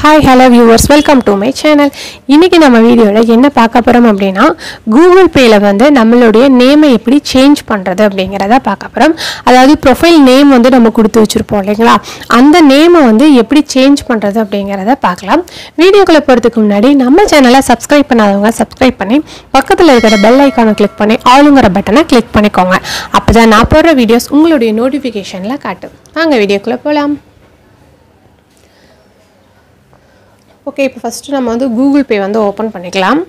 hi hello viewers welcome to my channel இன்றைக்கி நம்ம வீடியோவில் என்ன பார்க்க போகிறோம் அப்படின்னா கூகுள் பேயில் வந்து நம்மளுடைய நேமை எப்படி சேஞ்ச் பண்ணுறது அப்படிங்கிறத பார்க்க போகிறோம் அதாவது ப்ரொஃபைல் நேம் வந்து நம்ம கொடுத்து வச்சுருப்போம் இல்லைங்களா அந்த நேமை வந்து எப்படி சேஞ்ச் பண்ணுறது அப்படிங்கிறத பார்க்கலாம் வீடியோக்குள்ளே போகிறதுக்கு முன்னாடி நம்ம சேனலை சப்ஸ்கிரைப் பண்ணாதவங்க சப்ஸ்கிரைப் பண்ணி பக்கத்தில் இருக்கிற பெல் ஐக்கானை கிளிக் பண்ணி ஆளுங்கிற பட்டனை கிளிக் பண்ணிக்கோங்க அப்போ தான் நான் போடுற வீடியோஸ் உங்களுடைய நோட்டிஃபிகேஷனில் காட்டும் வாங்க வீடியோக்குள்ளே போகலாம் ஓகே இப்போ ஃபஸ்ட்டு நம்ம வந்து கூகுள் பே வந்து ஓப்பன் பண்ணிக்கலாம்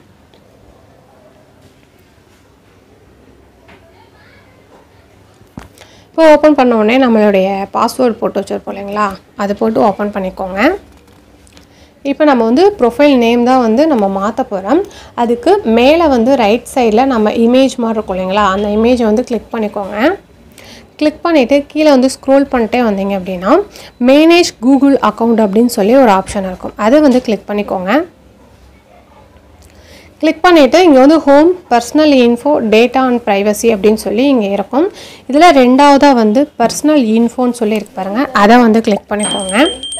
இப்போ ஓப்பன் பண்ண உடனே நம்மளுடைய பாஸ்வேர்ட் போட்டு வச்சுருப்போம் இல்லைங்களா அது போட்டு ஓப்பன் பண்ணிக்கோங்க இப்போ நம்ம வந்து ப்ரொஃபைல் நேம் தான் வந்து நம்ம மாற்ற போகிறோம் அதுக்கு மேலே வந்து ரைட் சைடில் நம்ம இமேஜ் மாதிரி இருக்கும் இல்லைங்களா அந்த இமேஜை வந்து கிளிக் பண்ணிக்கோங்க கிளிக் பண்ணிவிட்டு கீழே வந்து ஸ்க்ரோல் பண்ணிட்டே வந்தீங்க அப்படின்னா மேனேஜ் கூகுள் அக்கௌண்ட் அப்படின்னு சொல்லி ஒரு ஆப்ஷன் இருக்கும் அதை வந்து கிளிக் பண்ணிக்கோங்க கிளிக் பண்ணிவிட்டு இங்கே வந்து home personal info data and privacy அப்படின்னு சொல்லி இங்கே இருக்கும் இதில் ரெண்டாவதாக வந்து பர்சனல் இன்ஃபோன்னு சொல்லி இருக்கு பாருங்கள் அதை வந்து கிளிக் பண்ணிக்கோங்க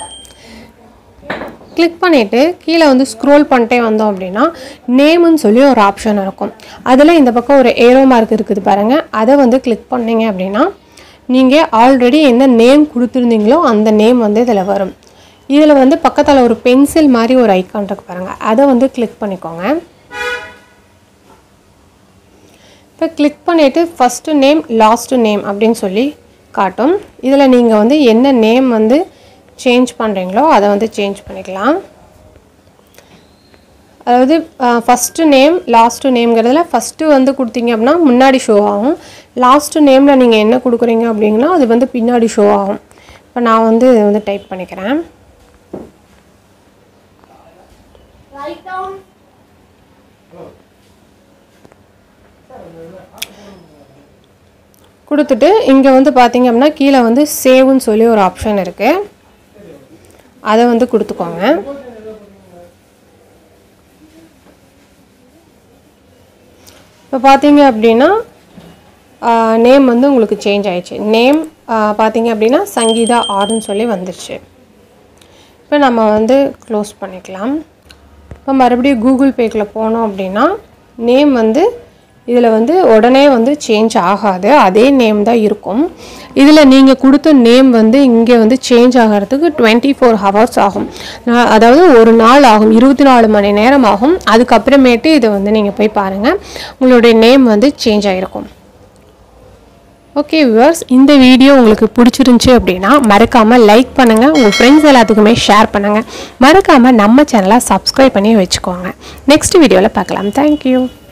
கிளிக் பண்ணிவிட்டு கீழே வந்து ஸ்க்ரோல் பண்ணிட்டே வந்தோம் அப்படின்னா நேமுன்னு சொல்லி ஒரு ஆப்ஷன் இருக்கும் அதில் இந்த பக்கம் ஒரு ஏரோ மார்க் இருக்குது பாருங்கள் அதை வந்து கிளிக் பண்ணீங்க அப்படின்னா நீங்கள் ஆல்ரெடி என்ன நேம் கொடுத்துருந்தீங்களோ அந்த நேம் வந்து இதில் வரும் இதில் வந்து பக்கத்தில் ஒரு பென்சில் மாதிரி ஒரு ஐக்கான் இருக்கு பாருங்கள் அதை வந்து கிளிக் பண்ணிக்கோங்க இப்போ கிளிக் பண்ணிவிட்டு ஃபஸ்ட்டு நேம் லாஸ்ட்டு நேம் அப்படின்னு சொல்லி காட்டும் இதில் நீங்கள் வந்து என்ன நேம் வந்து சேஞ்ச் பண்ணுறீங்களோ அதை வந்து சேஞ்ச் பண்ணிக்கலாம் அதாவது ஃபஸ்ட்டு நேம் லாஸ்ட்டு நேம்ங்கிறதுல ஃபஸ்ட்டு வந்து கொடுத்தீங்க அப்படின்னா முன்னாடி ஷோ ஆகும் லாஸ்ட்டு நேமில் நீங்கள் என்ன கொடுக்குறீங்க அப்படிங்கன்னா அது வந்து பின்னாடி ஷோ ஆகும் இப்போ நான் வந்து இதை வந்து டைப் பண்ணிக்கிறேன் கொடுத்துட்டு இங்கே வந்து பார்த்தீங்க அப்படின்னா கீழே வந்து சேவ்னு சொல்லி ஒரு ஆப்ஷன் இருக்குது அதை வந்து கொடுத்துக்கோங்க இப்போ பார்த்தீங்க அப்படின்னா நேம் வந்து உங்களுக்கு சேஞ்ச் ஆயிடுச்சு நேம் பார்த்தீங்க அப்படின்னா சங்கீதா ஆர்னு சொல்லி வந்துருச்சு இப்போ நம்ம வந்து க்ளோஸ் பண்ணிக்கலாம் இப்போ மறுபடியும் கூகுள் பேக்குள்ளே போனோம் அப்படின்னா நேம் வந்து இதில் வந்து உடனே வந்து சேஞ்ச் ஆகாது அதே நேம் தான் இருக்கும் இதில் நீங்கள் கொடுத்த நேம் வந்து இங்கே வந்து சேஞ்ச் ஆகிறதுக்கு டுவெண்ட்டி ஃபோர் ஹவர்ஸ் ஆகும் அதாவது ஒரு நாள் ஆகும் இருபத்தி நாலு மணி நேரம் ஆகும் அதுக்கப்புறமேட்டு இதை வந்து நீங்கள் போய் பாருங்கள் உங்களுடைய நேம் வந்து சேஞ்ச் ஆகிருக்கும் ஓகே வியூவர்ஸ் இந்த வீடியோ உங்களுக்கு பிடிச்சிருந்துச்சி அப்படின்னா மறக்காமல் லைக் பண்ணுங்கள் உங்கள் ஃப்ரெண்ட்ஸ் எல்லாத்துக்குமே ஷேர் பண்ணுங்கள் மறக்காமல் நம்ம சேனலை சப்ஸ்கிரைப் பண்ணி வச்சுக்கோங்க நெக்ஸ்ட் வீடியோவில் பார்க்கலாம் தேங்க்யூ